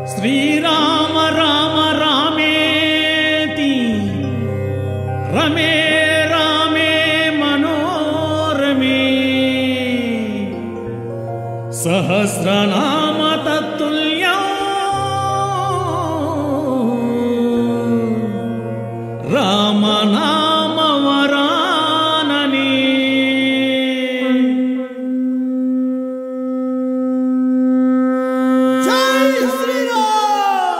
శ్రీరామ రామ రామేతి రమే రామే మనోరమే సహస్రనామ తత్తుల్యం రామనామ వరాననే జై శ్రీరామ్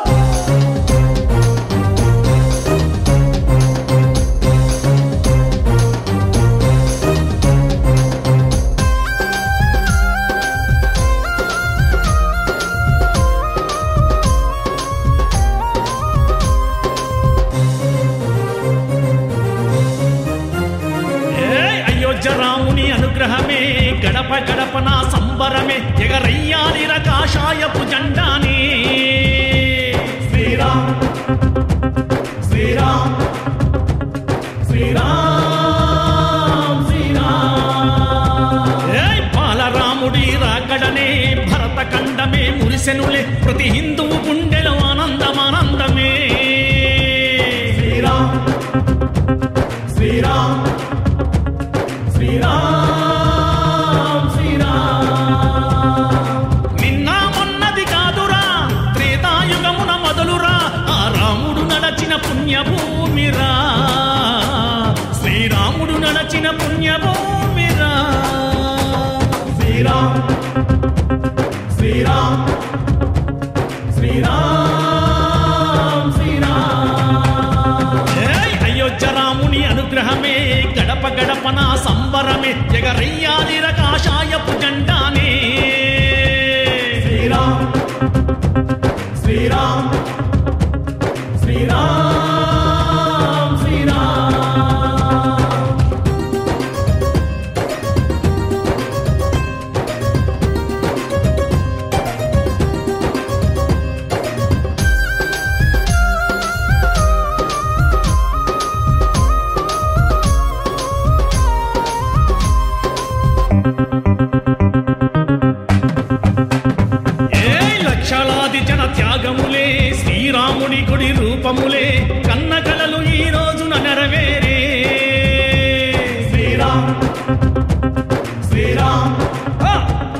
ఏయ్ అయోధ్య రాముని అనుగ్రహమే గడప గడప నా సంబరమే ఎగరయ్యాలిర కాషాయపు జెండానే శ్రీరామ్ శ్రీరామ్ శ్రీరామ్ శ్రీరామ్ ఏయ్ బాలరాముడి రాకడనే భరత ఖండమే మురిసెనులే ప్రతి హిందువు గుండెలో ఆనందమానందమే శ్రీరామ్ శ్రీరామ్ శ్రీరామ్ శ్రీరామ్ నిన్న మొన్నది కాదురా త్రేతాయుగమున మొదలురా ఆ రాముడు నడచిన పుణ్యభూమిరా శ్రీరాముడు నడచిన పుణ్యభూమిరా శ్రీరామ్ శ్రీరామ్ శ్రీరామ్ శ్రీరామ్ ఏయ్ అయోధ్య రాముని అనుగ్రహమే గడప గడప నా సంబరమే ఎగరయ్యాలిర కాషాయపు జెండానే శ్రీరామ్ శ్రీరామ్ శ్రీరామ్ శ్రీరామ్ ఏయ్ లక్షలాది జన త్యాగములే శ్రీరాముని గుడి రూపములే కన్న కలలు ఈ రోజున నెరవేరే శ్రీరామ్ శ్రీరామ్ ఆ!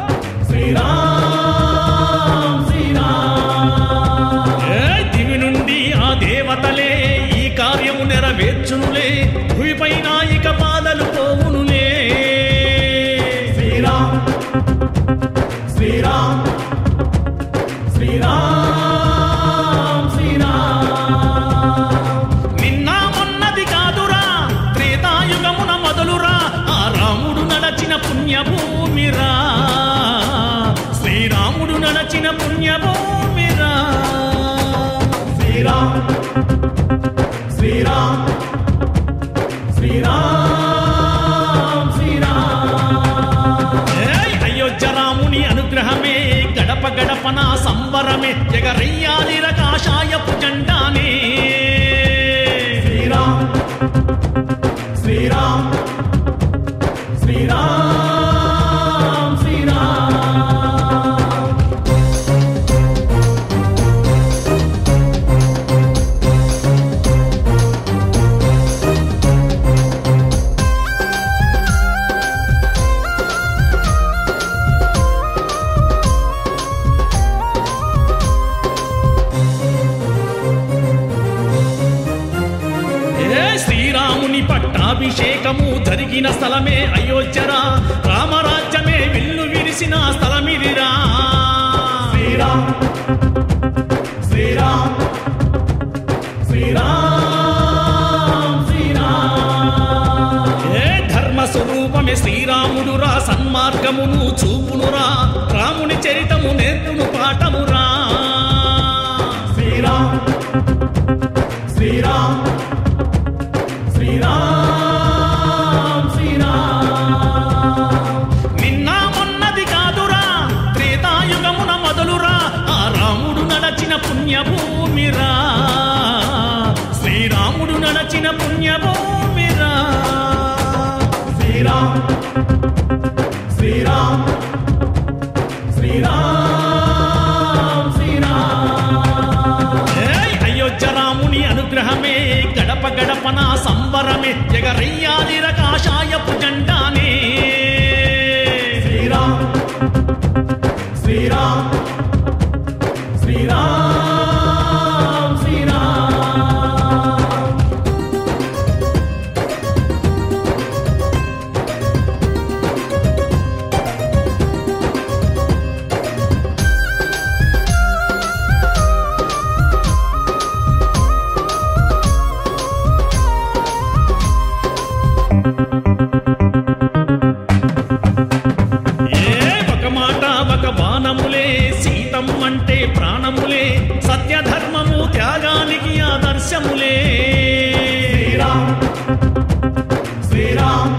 శ్రీరామ్ శ్రీరామ్ ఏయ్ దివి నుండి ఆ దేవతలే ఈ కార్యము నెరవేర్చునులే భూమిపైన ఇక బాధలు పోవునులే శ్రీరామ్ శ్రీరామ్ శ్రీరామ్ శ్రీరామ్ నిన్న మొన్నది కాదురా త్రేతాయుగమున మొదలురా ఆ రాముడు నడచిన పుణ్యభూమిరా శ్రీరాముడు నడచిన పుణ్యభూమిరా శ్రీరామ్ శ్రీరామ్ శ్రీరామ్ శ్రీరామ్ ఏయ్ అయోధ్య రాముని అనుగ్రహమే గడప గడప నా సంబరమే ఎగరయ్యాలిర కాషాయపు జెండానే శ్రీరామ్ శ్రీరామ్ శ్రీరామ్ శ్రీరామ్ ఏ శ్రీరాముని పట్టాభిషేకము జరిగిన స్థలమే అయోధ్యరా రామరాజ్యమే విల్లు విరిసిన స్థలమిదిరా శ్రీరామ్ శ్రీరామ్ శ్రీరామ్ శ్రీరామ్ ఏ ధర్మ స్వరూపమే శ్రీరాముడురా సన్మార్గమును చూపునురా రాముని చరితము నేర్పును పాఠమురా శ్రీరామ్ శ్రీరామ్ శ్రీరామ్ శ్రీరామ్ నిన్న మొన్నది కాదురా త్రేతాయుగమున మొదలురా ఆ రాముడు నడచిన పుణ్యభూమిరా శ్రీరాముడు నడచిన పుణ్యభూమిరా శ్రీరామ్ శ్రీరామ్ శ్రీరామ్ శ్రీరామ్ గడపన సంబరమే ఎగరయ్యాదిర కాషాయపు జెండానే శ్రీరామ్ శ్రీరామ్ శ్రీరామ్ శ్రీరామ్ ఏ ఒక మాట ఒక బాణములే సీతం అంటే ప్రాణములే సత్యధర్మము త్యాగానికి ఆదర్శములే శ్రీరామ్ శ్రీరామ్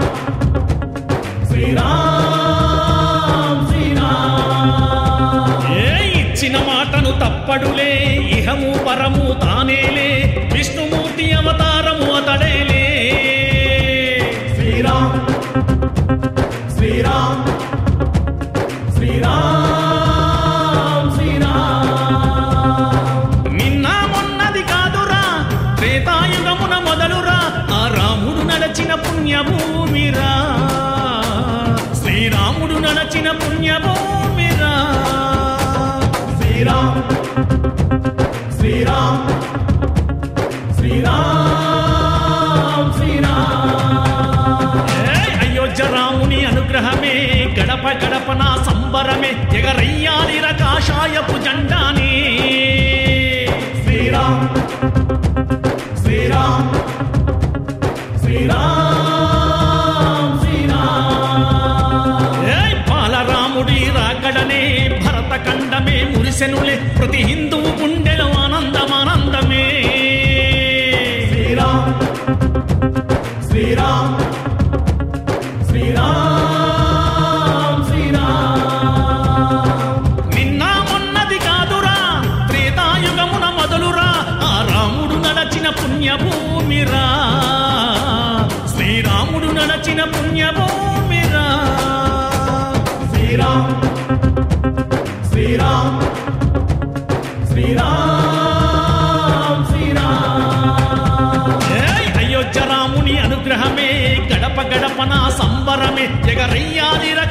శ్రీరామ్ శ్రీరామ్ ఏ ఇచ్చిన మాటను తప్పడులే ఇహము పరము తానేలే విష్ణుమూర్తి అవతారము అతడేలే శ్రీరామ్ శ్రీరామ్ శ్రీరామ్ శ్రీరామ్ నిన్న మొన్నది కాదురా త్రేతాయుగమున మొదలురా ఆ రాముడు నడచిన పుణ్యభూమిరా శ్రీరాముడు నడచిన పుణ్యభూమిరా శ్రీరామ్ శ్రీరామ్ శ్రీరామ్ శ్రీరామ్ ఏయ్ అయోధ్య రాముని అనుగ్రహమే గడప గడపన సంబరమే ఎగరయ్యాలిర కాషాయపు జెండానే శ్రీరామ్ శ్రీరామ్ శ్రీరామ్ శ్రీరామ్ ఏయ్ బాలరాముడి రాకడనే భరత ఖండమే మురిసెనులే ప్రతి హిందువు గుండెలో ఆనందమానందమే శ్రీరామ్ శ్రీరామ్ శ్రీరామ్ శ్రీరామ్ నిన్న మొన్నది కాదురా త్రేతాయుగమున మొదలురా ఆ రాముడు నడచిన పుణ్యభూమిరా శ్రీరాముడు నడచిన పుణ్యభూమిరా శ్రీరామ్ శ్రీరామ్ శ్రీరామ్ శ్రీరామ్ ఏయ్ అయోధ్య రాముని అనుగ్రహమే గడప గడపన సంబరమే జగరయ్యాదిర